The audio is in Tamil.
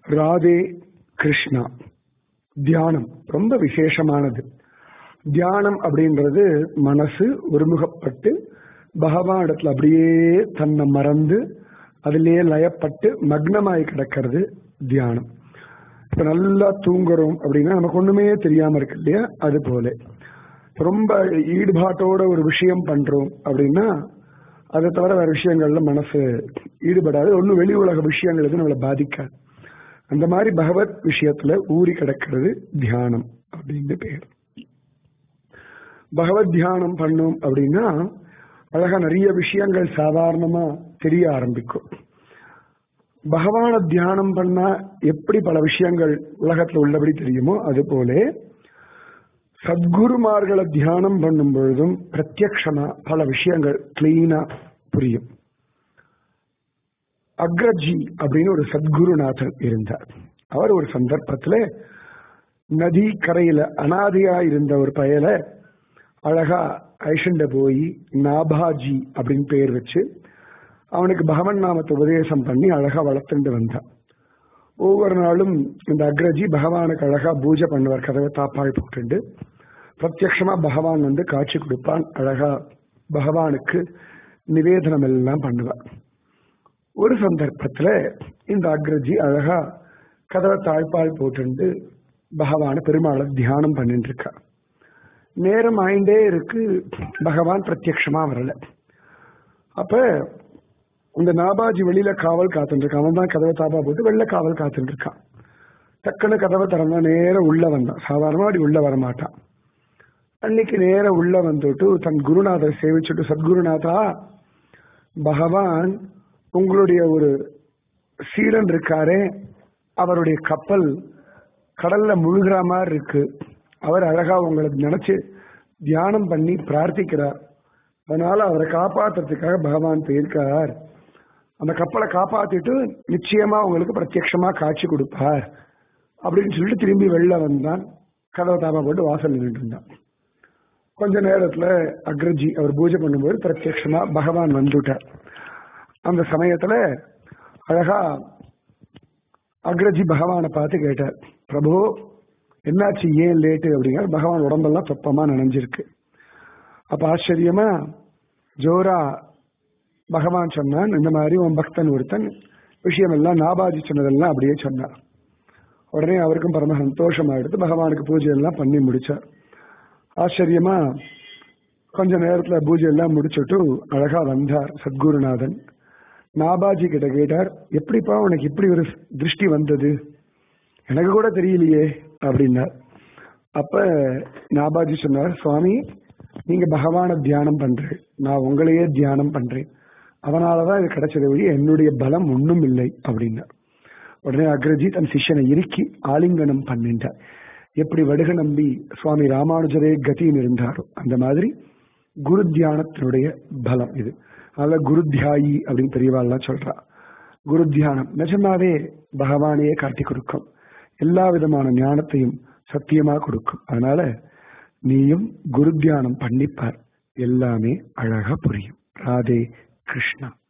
ராதே கிருஷ்ணா தியானம் ரொம்ப விசேஷமானது தியானம் அப்படின்றது மனசு ஒருமுகப்பட்டு பகவானிடத்துல அப்படியே தன்னை மறந்து அதிலேயே லயப்பட்டு மக்னமாய் கிடக்கிறது தியானம் இப்ப நல்லா தூங்குறோம் அப்படின்னா நமக்கு ஒண்ணுமே தெரியாம இருக்கு இல்லையா அது போல ரொம்ப ஈடுபாட்டோட ஒரு விஷயம் பண்றோம் அப்படின்னா அதை தவிர வேற விஷயங்கள்ல மனசு ஈடுபடாது ஒன்றும் வெளி உலக விஷயங்கள் எதுவும் நம்மளை பாதிக்காது அந்த மாதிரி பகவத் விஷயத்துல ஊறி கிடக்கிறது தியானம் அப்படின்னு பேர் பகவத் தியானம் பண்ணோம் அப்படின்னா அழகா நிறைய விஷயங்கள் சாதாரணமா தெரிய ஆரம்பிக்கும் பகவான தியானம் பண்ணா எப்படி பல விஷயங்கள் உலகத்துல உள்ளபடி தெரியுமோ அது போல சத்குருமார்களை தியானம் பண்ணும் பொழுதும் பிரத்யக்ஷமா பல விஷயங்கள் கிளீனா புரியும் அக்ரஜி அப்படின்னு ஒரு சத்குருநாதன் இருந்தார் அவர் ஒரு சந்தர்ப்பத்துல நதி கரையில அனாதையா இருந்த ஒரு பயல அழகா ஐஷண்ட போய் நாபாஜி அப்படின்னு பெயர் வச்சு அவனுக்கு பகவன் நாமத்தை உபதேசம் பண்ணி அழகா வளர்த்துட்டு வந்தான் ஒவ்வொரு நாளும் இந்த அக்ரஜி பகவானுக்கு அழகா பூஜை பண்ணுவார் கதவை தாப்பாள் போட்டுண்டு பிரத்யக்ஷமா பகவான் வந்து காட்சி கொடுப்பான் அழகா பகவானுக்கு நிவேதனம் எல்லாம் பண்ணுவார் ஒரு சந்தர்ப்பத்துல இந்த அக்ரஜி அழகா கதவை தாழ்பால் போட்டுண்டு பகவான பெருமாளை தியானம் பண்ணிட்டு இருக்கா நேரம் ஆயிண்டே இருக்கு பகவான் பிரத்யக்ஷமா வரல அப்ப இந்த நாபாஜி வெளியில காவல் காத்துட்டு இருக்கான் அவன் தான் கதவை தாப்பா போட்டு வெளில காவல் காத்துட்டு இருக்கான் டக்குன்னு கதவை திறந்தா நேரம் உள்ள வந்தான் சாதாரணமா அப்படி உள்ள வர மாட்டான் அன்னைக்கு நேரம் உள்ள வந்துட்டு தன் குருநாதரை சேவிச்சுட்டு சத்குருநாதா பகவான் உங்களுடைய ஒரு சீடன் இருக்காரே அவருடைய கப்பல் கடல்ல முழுகிற மாதிரி இருக்கு அவர் அழகா உங்களை நினைச்சு தியானம் பண்ணி பிரார்த்திக்கிறார் அதனால அவரை காப்பாத்துறதுக்காக பகவான் போயிருக்கார் அந்த கப்பலை காப்பாத்திட்டு நிச்சயமா உங்களுக்கு பிரத்யட்சமா காட்சி கொடுப்பார் அப்படின்னு சொல்லிட்டு திரும்பி வெளில வந்தான் கதவை தாப்பா போட்டு வாசல் நின்றுட்டு இருந்தான் கொஞ்ச நேரத்துல அக்ரஜி அவர் பூஜை பண்ணும்போது பிரத்யட்சமா பகவான் வந்துட்டார் அந்த சமயத்துல அழகா அக்ரஜி பகவானை பார்த்து கேட்டார் பிரபு என்னாச்சு ஏன் லேட்டு அப்படிங்கிற பகவான் உடம்பெல்லாம் தொப்பமா நனைஞ்சிருக்கு அப்ப ஆச்சரியமா ஜோரா பகவான் சொன்னான் இந்த மாதிரி உன் பக்தன் ஒருத்தன் விஷயம் எல்லாம் நாபாஜி சொன்னதெல்லாம் அப்படியே சொன்னார் உடனே அவருக்கும் பரம சந்தோஷமா எடுத்து பகவானுக்கு பூஜை எல்லாம் பண்ணி முடிச்சார் ஆச்சரியமா கொஞ்ச நேரத்துல பூஜை எல்லாம் முடிச்சுட்டு அழகா வந்தார் சத்குருநாதன் நாபாஜி கிட்ட கேட்டார் எப்படிப்பா உனக்கு இப்படி ஒரு திருஷ்டி வந்தது எனக்கு கூட தெரியலையே அப்படின்னார் அப்ப நாபாஜி சொன்னார் சுவாமி நீங்க பகவான தியானம் பண்றேன் நான் உங்களையே தியானம் பண்றேன் அதனாலதான் இது கிடைச்சதை வழி என்னுடைய பலம் ஒன்றும் இல்லை அப்படின்னார் உடனே அக்ரஜி தன் சிஷ்யனை இறுக்கி ஆலிங்கனம் பண்ணிட்டார் எப்படி வடுக நம்பி சுவாமி ராமானுஜரே கதின்னு இருந்தாரோ அந்த மாதிரி குரு தியானத்தினுடைய பலம் இது அதனால குரு தியாயி அப்படின்னு பெரியவாள்லாம் சொல்றா குரு தியானம் நிஜமாவே பகவானையே காட்டி கொடுக்கும் எல்லா விதமான ஞானத்தையும் சத்தியமா கொடுக்கும் அதனால நீயும் குரு தியானம் பண்ணிப்பார் எல்லாமே அழகா புரியும் ராதே கிருஷ்ணா